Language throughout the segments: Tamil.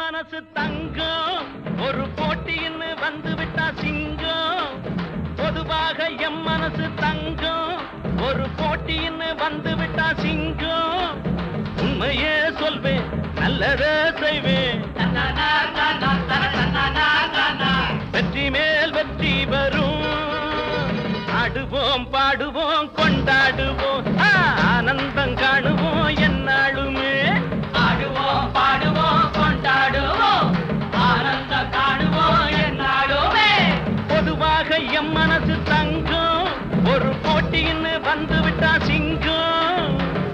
மனசு தங்கம் ஒரு போட்டின்னு வந்து விட்டா சிங்கம் பொதுவாக எம் மனசு தங்கம் ஒரு போட்டின்னு வந்து விட்டா சிங்கம் உண்மையே சொல்வேன் நல்லதே செய்வேன் வெற்றி மேல் வெற்றி வரும் ஆடுவோம் பாடுவோம் கொண்டாடுவோம் ஆ, ஆனந்தம் காணுவோம் என்னாலுமே ஆடுவோம் பாடுவோம் கொண்டாடுவோம் ஆனந்தம் காணுவோம் என்னாலுமே பொதுவாக எம் மனசு தங்கம் ஒரு போட்டின்னு வந்து விட்டா சிங்கம்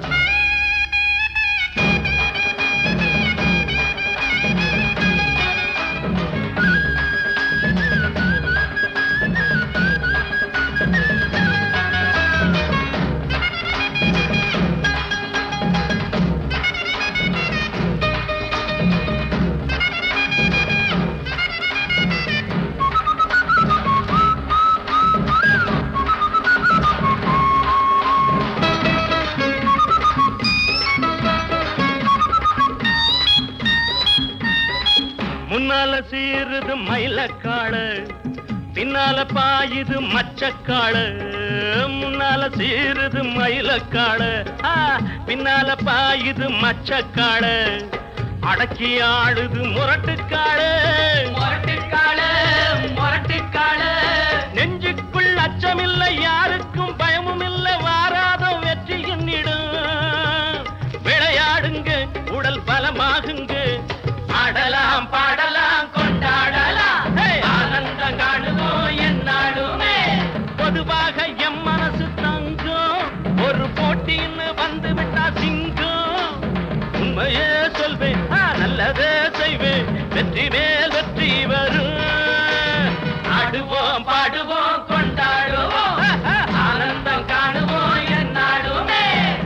முன்னால சீருது மயிலக்காடு பின்னால பாயுது மச்சக்காடு முன்னால சீருது மயிலக்காடு ஆ, பின்னால பாயுது மச்சக்காடு அடக்கி ஆடுது முரட்டுக்காடு முரட்டுக்காடு முரட்டுக்காடு நெஞ்சுக்குள் அச்சமில்லை யாருக்கும் பயமும் இல்லை வாராத வெற்றி என்னிடும் விளையாடுங்க உடல் பலமாகுங்க ஆடலாம் பாடலாம் கொண்டாடலாம் ஹே! ஆனந்தம் காணுவோம் என்னாலுமே பொதுவாக எம் மனசு தங்கம் ஒரு போட்டின்னு வந்து விட்டா சிங்கம் உண்மையே சொல்வேன் ஆ, நல்லதே செய்வேன் வெற்றி மேல் வெற்றி வரும் ஆடுவோம் பாடுவோம் கொண்டாடுவோம் ஆனந்தம் காணுவோம் என்னாலுமே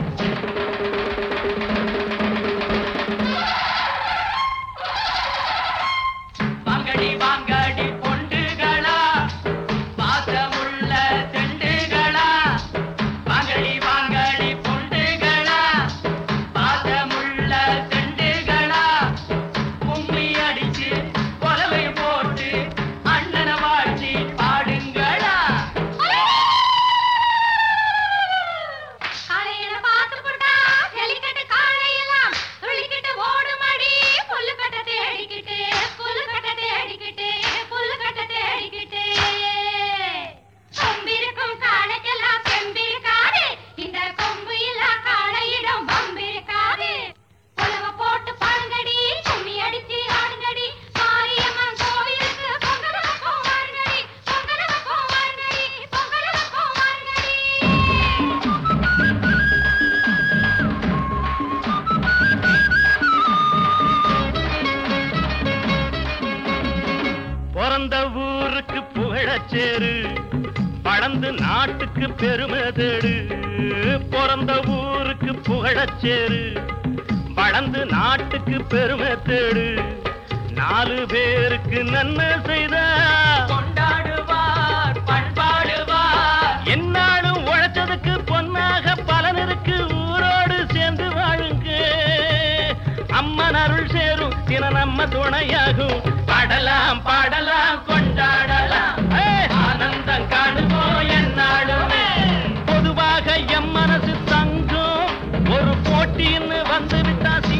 வாங்கடி வாங்கடி பொண்டுகளா பாசமுள்ள செண்டுகளா வாங்கடி வாங்கடி பொண்டுகளா பாசமுள்ள செண்டுகளா கும்மி அடிச்சு கொலவை போட்டு அண்ணனை வாழ்த்தி பாடுங்களா காளையனை பார்த்து புட்டா, ஜல்லிக்கட்டு காளையெல்லாம் துள்ளிக்கிட்டு ஓடுமடி. புல்லுக்கட்டை தேடிக்கிட்டு, புல்லுக்கட்டை தேடிக்கிட்டு, புல்லுக்கட்டை தேடிக்கிட்டு. கொம்பிருக்கும் காளைக்கெல்லாம் செம்பிருக்காது. இந்த கொம்பு இல்லா காளையிடம் வம்பிருக்காது. உழவ போட்டு பாடுங்கடி, கும்மி அடிச்சு ஆடுங்கடி. மாரியம்மன் கோவிலுக்கு பொங்கல் வைப்போம் வாருங்கடி, பொங்கல் வைப்போம் வாருங்கடி, பொங்கல் வைப்போம் வாருங்கடி. பிறந்த ஊருக்கு புகழச்சேரு வளர்ந்து நாட்டுக்கு பெருமை தேடு பிறந்த ஊருக்கு புகழச்சேரு வளர்ந்து நாட்டுக்கு பெருமை தேடு நாலு பேருக்கு நன்மை செய்த கொண்டாடுவார் பண்பாடுவார் என்னாலும் உழைச்சதுக்கு பொன்னாக பலன் இருக்கு ஊரோடு சேர்ந்து வாழுங்க அம்மன் அருள் சேரும் தின நம்ம துணையாகும் பாடலாம் பாடலாம் கொண்டாடலாம் ஏய்! ஆனந்தம் காணுவோம் என்னாலுமே பொதுவாக எம் மனசு தங்கம் ஒரு போட்டின்னு வந்து விட்டா